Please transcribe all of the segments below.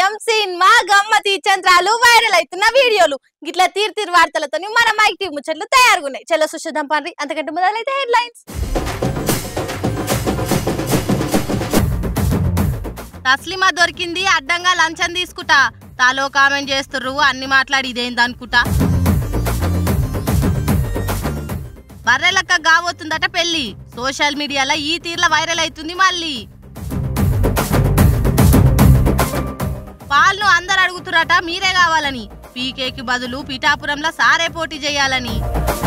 దయ్యం cinema గమ్మతి చంద్రాలు viral అవుతున్న వీడియోలు గిట్లా తీరు తీరు వార్తలతో మన మైక్ టీవీ ముచ్చట్లు తయారుగున్నాయి చలో సుశుద్ధం పండ్రి అంతకంటే మొదలైతే హెడ్ లైన్స్ తస్లిమా దొరికింది అడ్డంగా లంచం తీసుకుంటా తాలో కామెంట్ చేస్తుర్రు అన్ని మాట్లాడి ఇదేంది అనుకుంటా బర్రెలక్క గావోతుందట పెళ్లి సోషల్ మీడియాలో ఈ తీర్ల వైరల్ అవుతుంది మళ్ళీ పాలను అందరు అడుగుతురట మీరే కావాలని పీకేకి బదులు పిఠాపురంలో సారే పోటీ చేయాలని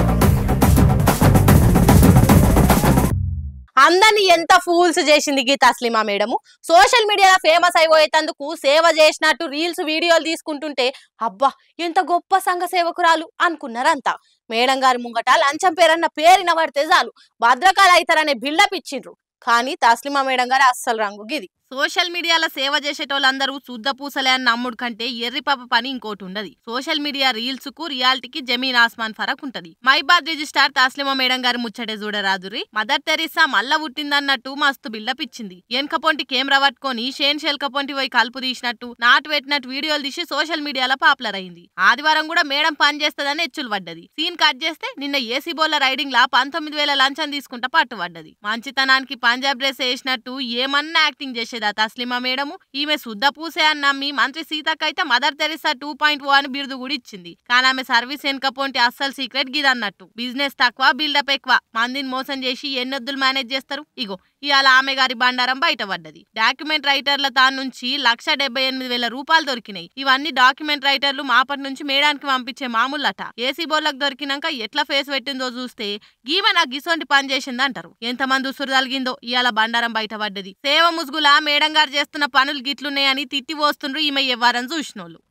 అందరిని ఎంత ఫూల్స్ చేసింది గీత అస్లిమా మేడము సోషల్ మీడియాలో ఫేమస్ అయిపోయేందుకు సేవ చేసినట్టు రీల్స్ వీడియోలు తీసుకుంటుంటే అబ్బా ఎంత గొప్ప సంఘ సేవకురాలు అనుకున్నారంతా మేడం గారి ముంగట లంచం పేరన్న పేరిన పడితే చాలు భద్రకాలు అవుతారనే బిల్డప్ ఇచ్చిండ్రు కానీ తస్లిమా మేడం గారు అస్సలు రంగు గిది సోషల్ మీడియాలో సేవ చేసేటోళ్ళందరూ శుద్ధ పూసలే అని నమ్ముడు కంటే ఎర్రి పాప పని ఇంకోటి ఉండదు సోషల్ మీడియా రీల్స్ కు రియాలిటీకి జమీన్ ఆస్మాన్ ఫరక్ ఉంటది మైబాద్ రిజిస్టార్ తాస్లిమా మేడం గారి ముచ్చటే చూడరాదురి మదర్ తెరీసా మల్ల పుట్టిందన్నట్టు మస్తు బిల్డప్ ఇచ్చింది ఎనకపోంటి కెమెరా పట్టుకొని షేన్ షెల్కపోంటి పోయి కలుపు తీసినట్టు నాటు పెట్టినట్టు వీడియోలు తీసి సోషల్ మీడియాలో పాపులర్ అయింది ఆదివారం కూడా మేడం పని చేస్తదని ఎచ్చులు పడ్డది సీన్ కట్ చేస్తే నిన్న ఏసీ బోల్ల రైడింగ్ లా పంతొమ్మిది వేల లంచం తీసుకుంటా పట్టుబడ్డది మంచితనానికి పంజాబ్ డ్రెస్ వేసినట్టు ఏమన్నా యాక్టింగ్ చేసేదా తస్లిమా మేడము ఈమె శుద్ధ పూసే అని నమ్మి మంత్రి సీతక్క అయితే Mother Teresa two point O అని బిరుదు కూడా ఇచ్చింది కానీ ఆమె సర్వీస్ వెనకపోంటి అస్సలు సీక్రెట్ గిది అన్నట్టు బిజినెస్ తక్కువ బిల్డప్ ఎక్కువ మందిని మోసం చేసి ఎన్నొద్దులు మేనేజ్ చేస్తారు ఇగో ఇవాళ ఆమె గారి బండారం బయటపడ్డది డాక్యుమెంట్ రైటర్ల తాను నుంచి లక్ష డెబ్బై ఎనిమిది వేల రూపాయలు దొరికినాయి ఇవన్నీ డాక్యుమెంట్ రైటర్లు మాపటి నుంచి మేడానికి పంపించే మామూలట ఏసీ బోర్లకు దొరికినాక ఎట్లా ఫేస్ పెట్టిందో చూస్తే గీమె నాకు గిసొంటి పని చేసింది అంటారు ఎంతమంది ఉసురు తలిగిందో ఇవాళ బండారం బయటపడ్డది సేవ ముసుగులా మేడం గారు చేస్తున్న పనులు గిట్లున్నాయని తిట్టి పోస్తుండ్రు ఈమె ఎవ్వరని చూసినోళ్ళు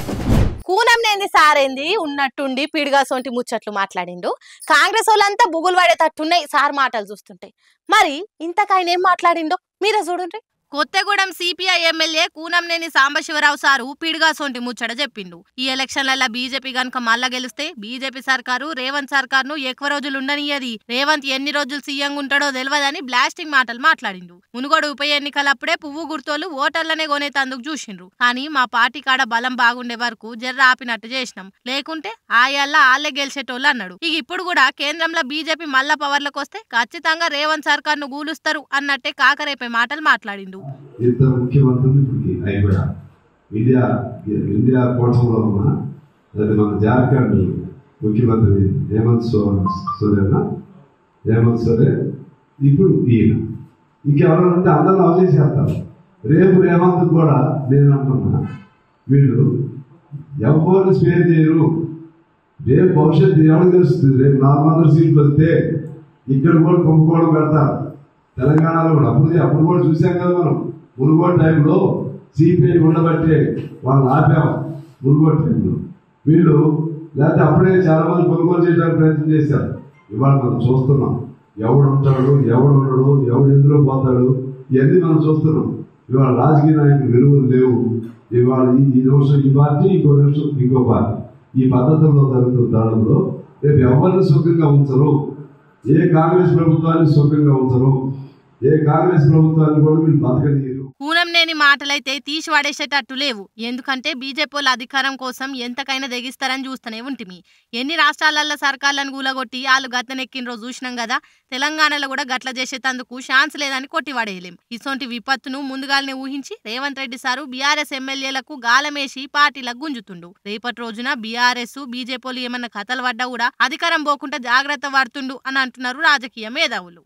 కూనం నేంది సారేంది ఉన్నట్టుండి పిడిగా సొంటి ముచ్చట్లు మాట్లాడిండు కాంగ్రెస్ వాళ్ళంతా బుగులు పడేటట్టున్నాయి సార్ మాటలు చూస్తుంటే మరి ఇంతకాయన ఏం మాట్లాడిండో మీరే చూడండి Kothagudem CPI MLA Kunamneni Sambasivarao sir పిడిగా సొంటి ముచ్చట చెప్పిండు ఈ ఎలక్షన్లలో బీజేపీ గనుక మళ్ళా గెలిస్తే బీజేపీ సర్కారు రేవంత్ సర్కార్ ను ఎక్కువ రోజులు ఉండనియది రేవంత్ ఎన్ని రోజులు సీఎం ఉంటాడో తెలియదని బ్లాస్టింగ్ మాటలు మాట్లాడిండు మునుగోడు ఉప ఎన్నికలప్పుడే పువ్వు గుర్తోలు ఓటర్లనే కొనేతందుకు చూసిండ్రు కానీ మా పార్టీ కాడ బలం బాగుండే వరకు జర్ర ఆపినట్టు చేసినాం లేకుంటే ఆయల్లా ఆళ్లే గెలిచేటోళ్ళు అన్నాడు ఇక ఇప్పుడు కూడా కేంద్రంలో బీజేపీ మళ్ళా పవర్లకు వస్తే ఖచ్చితంగా రేవంత్ సర్కార్ ను గూలుస్తారు అన్నట్టే కాకరేపే మాటలు మాట్లాడిండు ఇద్దరు ముఖ్యమంత్రులు ఇప్పటికి అయిపోయా ఇండియా ఇండియా కూటమిలో ఉన్న అది మన జార్ఖండ్ ముఖ్యమంత్రి హేమంత్ సోరెన్ సోరేనా హేమంత్ సోరెన్ ఇప్పుడు ఈయన ఇంకెవరైనా ఉంటే అందరూ లవ్ చేసేస్తారు రేపు రేవంత్ కూడా నేను అంటున్నా వీళ్ళు ఎవరు స్పేర్ చేయరు రేపు భవిష్యత్తు ఎవరికి తెలుస్తుంది రేపు నాలుగు వందల సీట్లు వస్తే ఇక్కడ కూడా కుంభకోణం పెడతారు తెలంగాణలో కూడా అప్పుడు అప్పుడు కూడా చూసాం కదా మనం మునుగోడు టైంలో సిపిఐ ఉండబట్టే వాళ్ళని ఆపాం మునుగోడు టైంలో వీళ్ళు లేకపోతే అప్పుడే చాలా మంది కొనుగోలు చేయడానికి ప్రయత్నం చేశారు ఇవాళ మనం చూస్తున్నాం ఎవడు ఉంటాడు ఎవడు ఉండడు ఎవడు ఎందులో పోతాడు ఇవన్నీ మనం చూస్తున్నాం ఇవాళ రాజకీయ నాయకులు విలువలు లేవు ఇవాళ ఈ ఈ నిమిషం ఈ పార్టీ ఇంకో నిమిషం ఇంకో పార్టీ ఈ పద్ధతుల్లో జరుగుతున్న దాడుల్లో రేపు ఎవరిని సుఖంగా ఉంచరు ఏ కాంగ్రెస్ ప్రభుత్వాన్ని సుఖంగా ఉంచరు ఏ కాంగ్రెస్ ప్రభుత్వాన్ని కూడా వీళ్ళు బతకనీయరు కూనంనేని మాటలైతే తీసి పడేసేటట్టు లేవు ఎందుకంటే బీజేపీ వాళ్ళ అధికారం కోసం ఎంతకైనా తెగిస్తారని చూస్తూనే ఉంటిమి ఎన్ని రాష్ట్రాలలో సర్కార్లను కూలగొట్టి వాళ్ళు గతనెక్కిన చూసినాం కదా తెలంగాణలో కూడా గట్ల చేసేటందుకు ఛాన్స్ లేదని కొట్టివాడేయలేం ఇసొంటి విపత్తును ముందుగానే ఊహించి రేవంత్ రెడ్డి సారు బీఆర్ఎస్ ఎమ్మెల్యేలకు గాలమేసి పార్టీలకు గుంజుతుండు రేపటి రోజున బీఆర్ఎస్ బీజేపీలు ఏమన్నా కథలు పడ్డా కూడా అధికారం పోకుండా జాగ్రత్త పడుతుండు అని అంటున్నారు రాజకీయ మేధావులు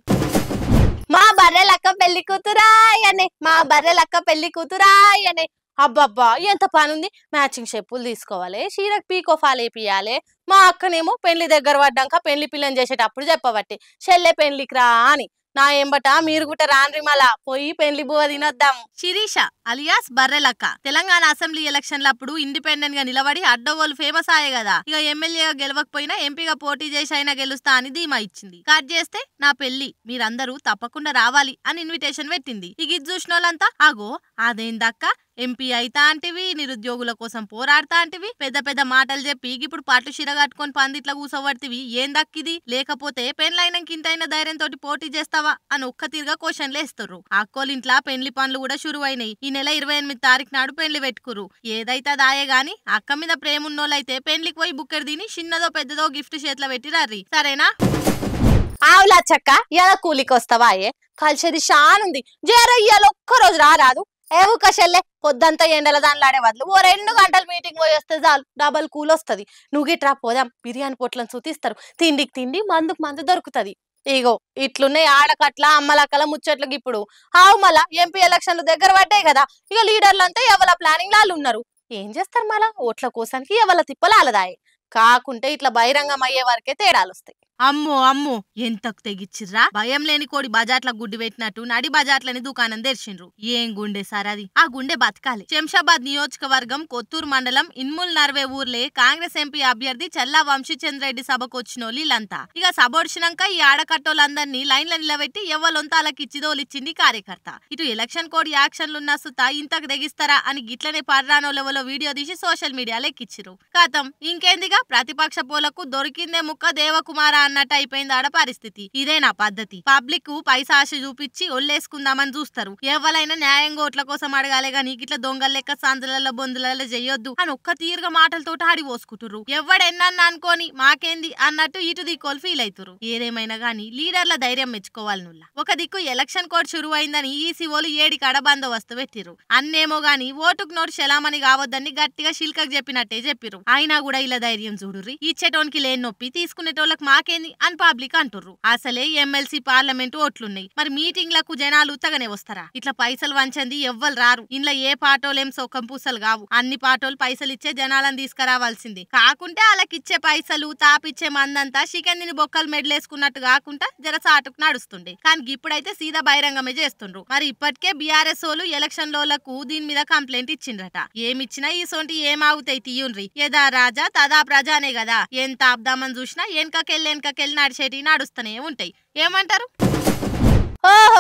మా బర్రెలక్క పెళ్లి కూతురాయనే మా బర్రెలక్క పెళ్లి కూతురాయనే అబ్బబ్బా ఎంత పని ఉంది మ్యాచింగ్ చెప్పులు తీసుకోవాలి చీరకు పీకో ఫాల్ వేపియాలి మా అక్కనేమో పెళ్లి దగ్గర పడ్డాక పెళ్లి పిల్లని చేసేటప్పుడు చెప్పబట్టి చెల్లె పెళ్లికి రా అని నా ఎంబట మీరు కూడా రాన్రి మళ్ళా పోయి పెళ్లి బువ్వ తినొద్దాం శిరీష అలియాస్ బర్రెలక్క తెలంగాణ అసెంబ్లీ ఎలక్షన్లప్పుడు ఇండిపెండెంట్ గా నిలబడి అడ్డగోలు ఫేమస్ అయ్యే కదా ఇక ఎమ్మెల్యేగా గెలవకపోయినా ఎంపీగా పోటీ చేసి అయినా గెలుస్తా అని ధీమా ఇచ్చింది కట్ చేస్తే నా పెళ్లి మీరందరూ తప్పకుండా రావాలి అని ఇన్విటేషన్ పెట్టింది ఇక ఇది చూసిన వాళ్ళంతా ఆగో అదేందక్క ఎంపీ అయితా అంటివి నిరుద్యోగుల కోసం పోరాడతా అంటివి పెద్ద పెద్ద మాటలు చెప్పి ఇప్పుడు పట్టు చీర కట్టుకొని పందిట్ల కూసోబడితివి ఏం దక్కిది లేకపోతే పెళ్ళైనాక ఇంతైన ధైర్యంతో పోటీ చేస్తావా అని ఒక్క తీరుగా క్వశ్చన్లు వేస్తుర్రు అక్కోలింట్లా పెళ్లి పనులు కూడా షురువైనాయి ఈ నెల ఇరవై ఎనిమిది తారీఖు నాడు పెళ్లి పెట్టుకురు ఏదైతే దాయే గాని అక్క మీద ప్రేమ ఉన్నోళ్ళైతే పెళ్లికి పోయి బుక్కెడు తిని చిన్నదో పెద్దదో గిఫ్ట్ చేతిలో పెట్టి రారి సరేనా ఆవులా చక్క ఇలా కూలికి వస్తావా ఏ కలిసేది షానుంది జర ఇయ్యాల ఒక్క రోజు రారాదు ఏవు కషల్లే పొద్దంతా ఎండల దానిలాడే బదులు ఓ రెండు గంటలు మీటింగ్ పోయి వస్తే చాలు డబల్ కూల్ వస్తుంది నువ్వు గిట్రా పోదాం బిర్యానీ పొట్లను చూతిస్తారు తిండికి తిండి మందుకు మందు దొరుకుతది ఇగో ఇట్లున్నాయి ఆడకట్ల అమ్మలక్కల ముచ్చట్లకి ఇప్పుడు ఆవు మళ్ళా ఎంపీ ఎలక్షన్లు దగ్గర పడ్డాయి కదా ఇక లీడర్లంతా ఎవల ప్లానింగ్ లాలు ఉన్నారు ఏం చేస్తారు మళ్ళా ఓట్ల కోసానికి ఎవల తిప్పలాలదాయి కాకుంటే ఇట్లా బహిరంగం అయ్యే వరకే తేడాలు వస్తాయి అమ్మో అమ్మో ఎంతకు తెగిచ్చిర్రా భయం లేని కోడి బజాట్ల గుడ్డి పెట్టినట్టు నడి బజాట్లని దుకాణం తెరిచిండ్రు ఏం గుండె సార్ అది ఆ గుండె బతకాలి శంషాబాద్ నియోజకవర్గం కొత్తూరు మండలం ఇన్ముల్ నర్వే ఊర్లే కాంగ్రెస్ ఎంపీ అభ్యర్థి చల్లా వంశీచంద్రెడ్డి సభకు వచ్చినోళ్ళు వీళ్ళంతా ఇక సభ వచ్చినాక ఈ ఆడకట్టోళ్ళందరినీ లైన్ల నిలబెట్టి ఎవ్వలొంత వాళ్ళకి ఇచ్చిదోలిచ్చింది కార్యకర్త ఇటు ఎలక్షన్ కోడ్ యాక్షన్లు ఉన్న సుత ఇంతకు తెగిస్తారా అని గిట్లనే పర్రానో లెవెల్లో వీడియో తీసి సోషల్ మీడియాలో ఎక్కిచ్చిరు కాతం ఇంకేందిగా ప్రతిపక్ష పోలకు దొరికిందే ముక్క దేవకుమార అన్నట్టు అయిపోయింది ఆడ పరిస్థితి ఇదే నా పద్ధతి పబ్లిక్ కు పైసా ఆశ చూపించి ఒళ్ళేసుకుందామని చూస్తారు ఎవరైనా న్యాయంగా ఓట్ల కోసం అడగాలి గానీ ఇట్లా దొంగల లెక్క సందులలో బొందులలో చెయ్యొద్దు అని ఒక్క తీరుగా మాటలతో ఆడి పోసుకుంటుర్రు ఎవడెన్నన్న అనుకోని మాకేంది అన్నట్టు ఇటు దిక్కోలు ఫీల్ అవుతురు ఏదేమైనా గానీ లీడర్ల ధైర్యం మెచ్చుకోవాలి నుల్ల ఒక దిక్కు ఎలక్షన్ కోడ్ షురు అయిందని ఈసీఓలు ఏడి కడ బందోబస్తు పెట్టిర్రు అన్నేమో గానీ ఓటుకు నోటు శలామని కావద్దని గట్టిగా శిల్కకు చెప్పినట్టే చెప్పిర్రు అయినా కూడా ఇలా ధైర్యం చూడుర్రి ఇచ్చేటోనికి లేని నొప్పి తీసుకునేటోళ్ళకి మాకేంది అని పబ్లిక్ అంటుర్రు అసలే ఎమ్మెల్సీ పార్లమెంట్ ఓట్లున్నాయి మరి మీటింగ్లకు జనాలు ఉత్తగానే వస్తారా ఇట్లా పైసలు వంచంది ఎవ్వరు రారు ఇంట్లో ఏ పాటోలేం సొక్కం పూసలు కావు అన్ని పాటోలు పైసలు ఇచ్చే జనాలను తీసుకురావాల్సింది కాకుంటే వాళ్ళకిచ్చే పైసలు తాపిచ్చే మందంతా చికెన్ తిని బొక్కలు మెడలేసుకున్నట్టు కాకుండా జర సాటుకు నడుస్తుండే కానీ ఇప్పుడైతే సీదా బహిరంగమే చేస్తుండ్రు మరి ఇప్పటికే బీఆర్ఎస్ వాళ్ళు ఎలక్షన్ లోలకు దీని మీద కంప్లైంట్ ఇచ్చిండ్రట ఏమిచ్చినా ఈ సొంటి ఏమాగుతాయి తీయుండ్రి యదా రాజా తదా ప్రజానే కదా ఎంత ఆపుదామని చూసినా వెనకకెళ్ళి వెనకకెళ్ళి నడిచేటి నడుస్తూనే ఉంటాయి ఏమంటారు ఓహో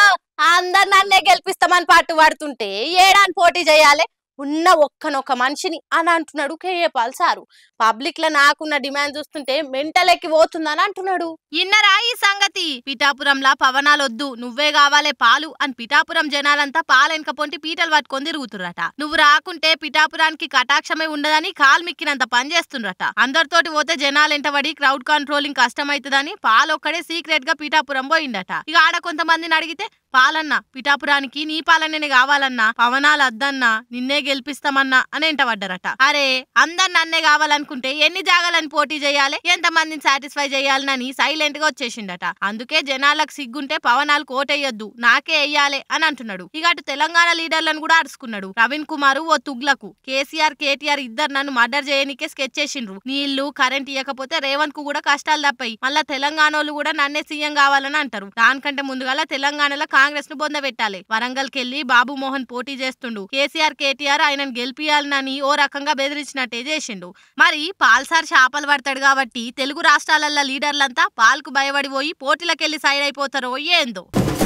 అందరు నన్నే గెలిపిస్తామని పట్టు పడుతుంటే ఏడాని పోటీ చేయాలి ఉన్న ఒక్కనొక్క మనిషిని అని అంటున్నాడు కేఏపాల్ సారు పబ్లిక్ లో నాకున్న డిమాండ్ చూస్తుంటే మెంటలెక్కి పోతుందని అంటున్నాడు ఇన్నరా ఈ సంగతి పిఠాపురంలా పవనాలొద్దు నువ్వే కావాలే పాలు అని పిఠాపురం జనాలంతా పాలెనక పొంటి పీటలు పట్టుకొని తిరుగుతుర్రట నువ్వు రాకుంటే పిఠాపురానికి కటాక్షమే ఉండదని కాలు మిక్కినంత పని చేస్తుండ్రట అందరితోటి పోతే జనాలు ఎంటబడి క్రౌడ్ కంట్రోలింగ్ కష్టమైతుందని పాలు ఒక్కడే సీక్రెట్ గా పిఠాపురం పోయిండట ఇక ఆడ కొంతమందిని అడిగితే పాలన్నా పిఠాపురానికి నీ పాలనే కావాలన్నా పవనాలు అద్దన్నా నిన్నే గెలిపిస్తామన్నా అని ఎంటబడ్డారట అరే అందరు నన్నే కావాలనుకుంటే ఎన్ని జాగాలని పోటీ చేయాలి ఎంత మందిని సాటిస్ఫై చేయాలని సైలెంట్ గా వచ్చేసిండట అందుకే జనాలకు సిగ్గుంటే పవనాలు కోటేయొద్దు నాకే వెయ్యాలి అని అంటున్నాడు ఇక అటు తెలంగాణ లీడర్లను కూడా అరుచుకున్నాడు ప్రవీణ్ కుమార్ ఓ తుగ్లకు కేసీఆర్ కేటీఆర్ ఇద్దరు నన్ను మర్డర్ చేయనికే స్కెచ్ చేసిండ్రు నీళ్లు కరెంట్ ఇవ్వకపోతే రేవంత్ కు కూడా కష్టాలు తప్పాయి మళ్ళా తెలంగాణ వాళ్ళు కూడా నన్నే సీఎం కావాలని అంటారు దానికంటే ముందుగా తెలంగాణలో కాంగ్రెస్ ను బొందబెట్టాలి వరంగల్ కెళ్లి బాబు మోహన్ పోటీ చేస్తుండు కేసీఆర్ కేటీఆర్ ఆయనను గెలిపియాలని ఓ రకంగా బెదిరించినట్టే చేసిండు మరి పాల్సార్ చేపలు పడతాడు కాబట్టి తెలుగు రాష్ట్రాలల్లో లీడర్లంతా పాల్కు భయపడిపోయి పోటీలకెళ్లి సైడ్ అయిపోతారో ఏందో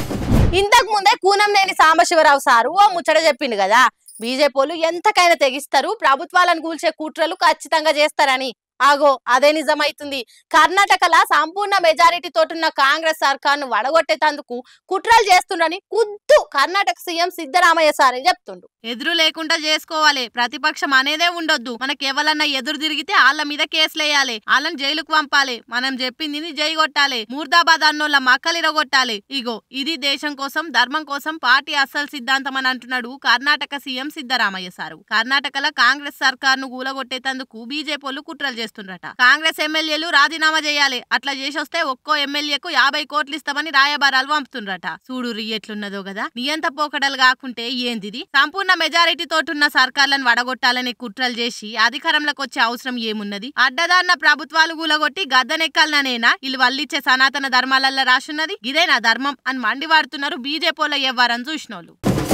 ఇంతకు ముందే కూనంనేని సాంబశివరావు సారు ఓ ముచ్చట చెప్పిండు కదా బీజేపీలు ఎంతకైనా తెగిస్తారు ప్రభుత్వాలను కూల్చే కుట్రలు ఖచ్చితంగా చేస్తారని ఆగో అదే నిజమైతుంది కర్ణాటకల సంపూర్ణ మెజారిటీ తోటున్న కాంగ్రెస్ సర్కార్ను వడగొట్టేటందుకు కుట్రలు చేస్తుండని కుద్దు కర్ణాటక సీఎం సిద్ధరామయ్య సారే చెప్తుండు ఎదురు లేకుండా చేసుకోవాలి ప్రతిపక్షం అనేదే ఉండొద్దు మనకి ఎవరన్నా ఎదురు తిరిగితే వాళ్ళ మీద కేసులేయాలి వాళ్ళని జైలుకు పంపాలి మనం చెప్పింది జై కొట్టాలి మూర్దాబాద్ అన్నోళ్ళ మక్కలిరగొట్టాలి ఇగో ఇది దేశం కోసం ధర్మం కోసం పార్టీ అస్సలు సిద్ధాంతం అని అంటున్నాడు కర్ణాటక సీఎం సిద్ధరామయ్య సారు కర్ణాటకలో కాంగ్రెస్ సర్కార్ను కూలగొట్టేటందుకు బీజేపీలు కుట్రలు చేస్తుండట కాంగ్రెస్ ఎమ్మెల్యేలు రాజీనామా చేయాలి అట్లా చేసొస్తే ఒక్కో ఎమ్మెల్యేకు యాభై కోట్లు ఇస్తామని రాయబారాలు పంపుతుండ్రట చూడు రీ ఎట్లున్నదో కదా నియంత పోకడలు కాకుంటే ఏందిది సంపూర్ణ మెజారిటీ తోటున్న సర్కార్లను వడగొట్టాలని కుట్రలు చేసి అధికారంలోకి వచ్చే అవసరం ఏమున్నది అడ్డదాన్న ప్రభుత్వాలు కూలగొట్టి గద్దెనెక్కాలనేనా వీళ్ళు వల్లిచ్చే సనాతన ధర్మాలల్లో రాసున్నది ఇదేనా ధర్మం అని మండివాడుతున్నారు బీజేపీలో ఎవ్వరని చూసినోళ్ళు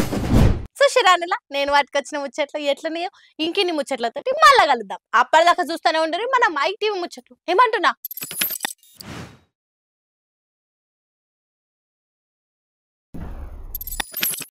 సుశిరానిలా నేను వాటికొచ్చిన ముచ్చట్లు ఎట్లనేయో ఇంకిన్ని ముచ్చట్లతోటి మళ్ళా కలుద్దాం అప్పటిదాకా చూస్తూనే ఉండరు మన మైక్ టీవీ ముచ్చట్లు ఏమంటున్నా